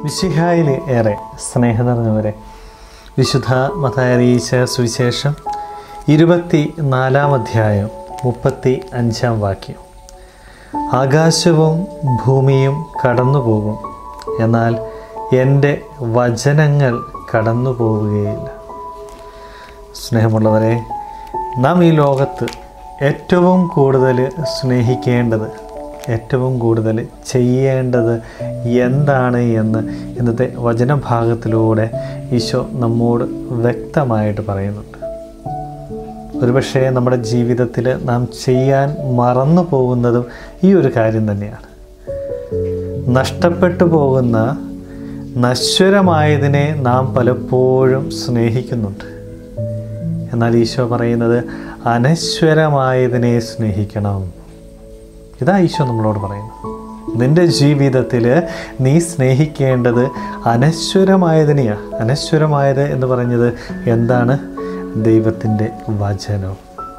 മിശിഹായിൽ ഏറെ സ്നേഹം നിറഞ്ഞവരെ വിശുദ്ധ മതയറിയിച്ച സുവിശേഷം ഇരുപത്തി നാലാം അധ്യായം മുപ്പത്തി അഞ്ചാം വാക്യം ആകാശവും ഭൂമിയും കടന്നു പോകും എന്നാൽ എൻ്റെ വചനങ്ങൾ കടന്നു പോവുകയില്ല സ്നേഹമുള്ളവരെ നാം ഈ ലോകത്ത് ഏറ്റവും കൂടുതൽ സ്നേഹിക്കേണ്ടത് ഏറ്റവും കൂടുതൽ ചെയ്യേണ്ടത് എന്താണ് എന്ന് ഇന്നത്തെ വചനഭാഗത്തിലൂടെ ഈശോ നമ്മോട് വ്യക്തമായിട്ട് പറയുന്നുണ്ട് ഒരുപക്ഷെ നമ്മുടെ ജീവിതത്തിൽ നാം ചെയ്യാൻ മറന്നു പോകുന്നതും ഈ ഒരു കാര്യം തന്നെയാണ് നഷ്ടപ്പെട്ടു പോകുന്ന നശ്വരമായതിനെ നാം പലപ്പോഴും സ്നേഹിക്കുന്നുണ്ട് എന്നാൽ ഈശോ പറയുന്നത് അനശ്വരമായതിനെ സ്നേഹിക്കണം ഇതാ ഈശോ നമ്മളോട് പറയുന്നത് നിന്റെ ജീവിതത്തിൽ നീ സ്നേഹിക്കേണ്ടത് അനശ്വരമായതിനെയാണ് അനശ്വരമായത് എന്ന് പറഞ്ഞത് എന്താണ് ദൈവത്തിൻ്റെ വചനം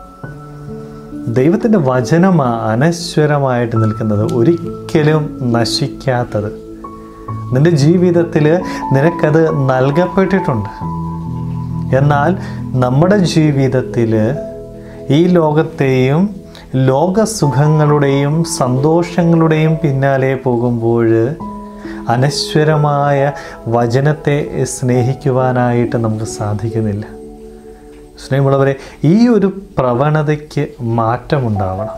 ദൈവത്തിൻ്റെ വചനമാണ് അനശ്വരമായിട്ട് നിൽക്കുന്നത് ഒരിക്കലും നശിക്കാത്തത് നിന്റെ ജീവിതത്തിൽ നിനക്കത് നൽകപ്പെട്ടിട്ടുണ്ട് എന്നാൽ നമ്മുടെ ജീവിതത്തിൽ ഈ ലോകത്തെയും ലോകസുഖങ്ങളുടെയും സന്തോഷങ്ങളുടെയും പിന്നാലെ പോകുമ്പോൾ അനശ്വരമായ വചനത്തെ സ്നേഹിക്കുവാനായിട്ട് നമുക്ക് സാധിക്കുന്നില്ല സ്നേഹമുള്ളവരെ ഈ ഒരു പ്രവണതയ്ക്ക് മാറ്റമുണ്ടാവണം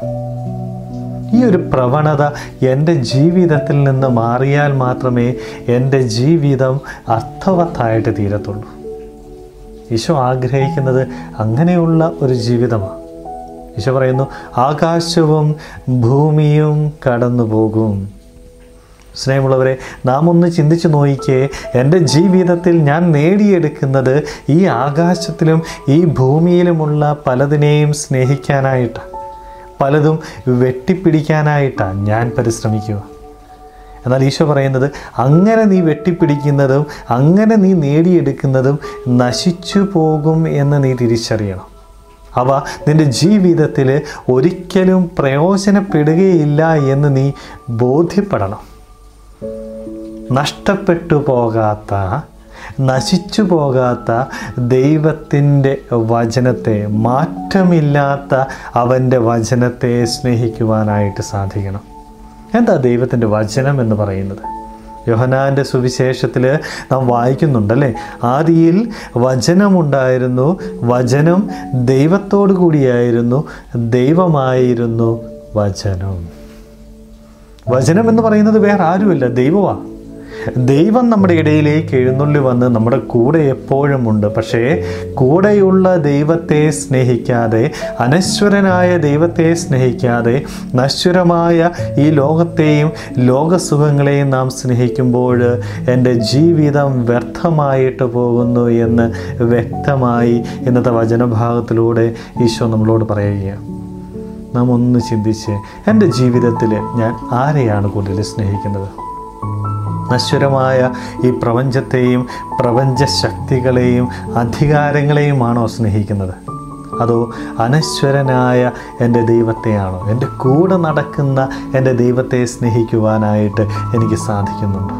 ഈ ഒരു പ്രവണത എൻ്റെ ജീവിതത്തിൽ നിന്ന് മാറിയാൽ മാത്രമേ എൻ്റെ ജീവിതം അർത്ഥവത്തായിട്ട് തീരത്തുള്ളൂ ഈശോ ആഗ്രഹിക്കുന്നത് അങ്ങനെയുള്ള ഒരു ജീവിതമാണ് ഈശോ പറയുന്നു ആകാശവും ഭൂമിയും കടന്നു പോകും സ്നേഹമുള്ളവരെ നാം ഒന്ന് ചിന്തിച്ചു നോക്കിക്കേ എൻ്റെ ജീവിതത്തിൽ ഞാൻ നേടിയെടുക്കുന്നത് ഈ ആകാശത്തിലും ഈ ഭൂമിയിലുമുള്ള പലതിനെയും സ്നേഹിക്കാനായിട്ടാണ് പലതും വെട്ടിപ്പിടിക്കാനായിട്ടാണ് ഞാൻ പരിശ്രമിക്കുക എന്നാൽ ഈശോ പറയുന്നത് അങ്ങനെ നീ വെട്ടിപ്പിടിക്കുന്നതും അങ്ങനെ നീ നേടിയെടുക്കുന്നതും നശിച്ചു പോകും എന്ന് നീ തിരിച്ചറിയണം അവ നിൻ്റെ ജീവിതത്തിൽ ഒരിക്കലും പ്രയോജനപ്പെടുകയില്ല എന്ന് നീ ബോധ്യപ്പെടണം നഷ്ടപ്പെട്ടു പോകാത്ത നശിച്ചു പോകാത്ത ദൈവത്തിൻ്റെ വചനത്തെ മാറ്റമില്ലാത്ത അവൻ്റെ വചനത്തെ സ്നേഹിക്കുവാനായിട്ട് സാധിക്കണം എന്താ ദൈവത്തിൻ്റെ വചനം എന്ന് പറയുന്നത് യോഹനാൻ്റെ സുവിശേഷത്തിൽ നാം വായിക്കുന്നുണ്ടല്ലേ ആദിയിൽ വചനമുണ്ടായിരുന്നു വചനം ദൈവത്തോടു കൂടിയായിരുന്നു ദൈവമായിരുന്നു വചനം വചനം എന്ന് പറയുന്നത് വേറെ ആരുമല്ല ദൈവമാണ് ദൈവം നമ്മുടെ ഇടയിലേക്ക് എഴുന്നള്ളി വന്ന് നമ്മുടെ കൂടെ എപ്പോഴും ഉണ്ട് പക്ഷേ കൂടെയുള്ള ദൈവത്തെ സ്നേഹിക്കാതെ അനശ്വരനായ ദൈവത്തെ സ്നേഹിക്കാതെ നശ്വരമായ ഈ ലോകത്തെയും ലോകസുഖങ്ങളെയും നാം സ്നേഹിക്കുമ്പോൾ എൻ്റെ ജീവിതം വ്യർത്ഥമായിട്ട് പോകുന്നു എന്ന് വ്യക്തമായി ഇന്നത്തെ വചനഭാഗത്തിലൂടെ ഈശോ നമ്മളോട് പറയുകയാണ് നാം ഒന്ന് ചിന്തിച്ച് എൻ്റെ ജീവിതത്തിൽ ഞാൻ ആരെയാണ് കൂടുതൽ സ്നേഹിക്കുന്നത് നശ്വരമായ ഈ പ്രപഞ്ചത്തെയും പ്രപഞ്ച ശക്തികളെയും അധികാരങ്ങളെയുമാണോ സ്നേഹിക്കുന്നത് അതോ അനശ്വരനായ എൻ്റെ ദൈവത്തെയാണോ എൻ്റെ കൂടെ നടക്കുന്ന എൻ്റെ ദൈവത്തെ സ്നേഹിക്കുവാനായിട്ട് എനിക്ക് സാധിക്കുന്നുണ്ടോ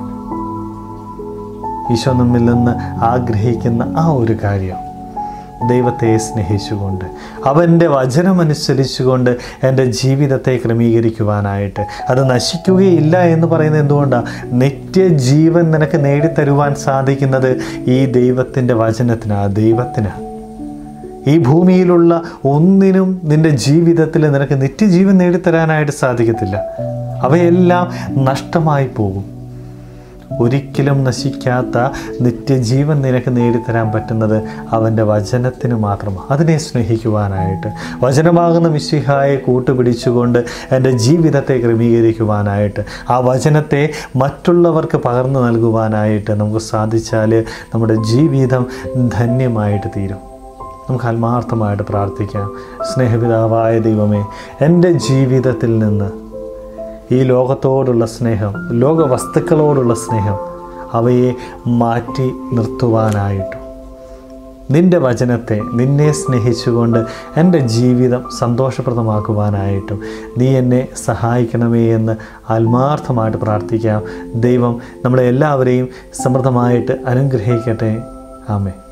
ഈശോ നമ്മിൽ നിന്ന് ആഗ്രഹിക്കുന്ന ആ ഒരു കാര്യം ദൈവത്തെ സ്നേഹിച്ചുകൊണ്ട് അവൻ്റെ വചനമനുസരിച്ചുകൊണ്ട് എൻ്റെ ജീവിതത്തെ ക്രമീകരിക്കുവാനായിട്ട് അത് നശിക്കുകയില്ല എന്ന് പറയുന്നത് എന്തുകൊണ്ടാണ് നിത്യജീവൻ നിനക്ക് നേടിത്തരുവാൻ സാധിക്കുന്നത് ഈ ദൈവത്തിൻ്റെ വചനത്തിനാണ് ദൈവത്തിനാണ് ഈ ഭൂമിയിലുള്ള ഒന്നിനും നിൻ്റെ ജീവിതത്തിൽ നിനക്ക് നിത്യജീവൻ നേടിത്തരാനായിട്ട് സാധിക്കത്തില്ല അവയെല്ലാം നഷ്ടമായി പോകും ഒരിക്കലും നശിക്കാത്ത നിത്യജീവൻ നിനക്ക് നേടിത്തരാൻ പറ്റുന്നത് അവൻ്റെ വചനത്തിന് മാത്രമാണ് അതിനെ സ്നേഹിക്കുവാനായിട്ട് വചനമാകുന്ന മിശിഹായെ കൂട്ടുപിടിച്ചുകൊണ്ട് എൻ്റെ ജീവിതത്തെ ക്രമീകരിക്കുവാനായിട്ട് ആ വചനത്തെ മറ്റുള്ളവർക്ക് പകർന്നു നൽകുവാനായിട്ട് നമുക്ക് സാധിച്ചാൽ നമ്മുടെ ജീവിതം ധന്യമായിട്ട് തീരും നമുക്ക് ആത്മാർത്ഥമായിട്ട് പ്രാർത്ഥിക്കാം സ്നേഹപിതാവായ ദൈവമേ എൻ്റെ ജീവിതത്തിൽ നിന്ന് ഈ ലോകത്തോടുള്ള സ്നേഹം ലോക വസ്തുക്കളോടുള്ള സ്നേഹം അവയെ മാറ്റി നിർത്തുവാനായിട്ടും നിൻ്റെ വചനത്തെ നിന്നെ സ്നേഹിച്ചുകൊണ്ട് എൻ്റെ ജീവിതം സന്തോഷപ്രദമാക്കുവാനായിട്ടും നീ എന്നെ സഹായിക്കണമേ എന്ന് ആത്മാർത്ഥമായിട്ട് പ്രാർത്ഥിക്കാം ദൈവം നമ്മളെ എല്ലാവരെയും സമൃദ്ധമായിട്ട് അനുഗ്രഹിക്കട്ടെ ആമേ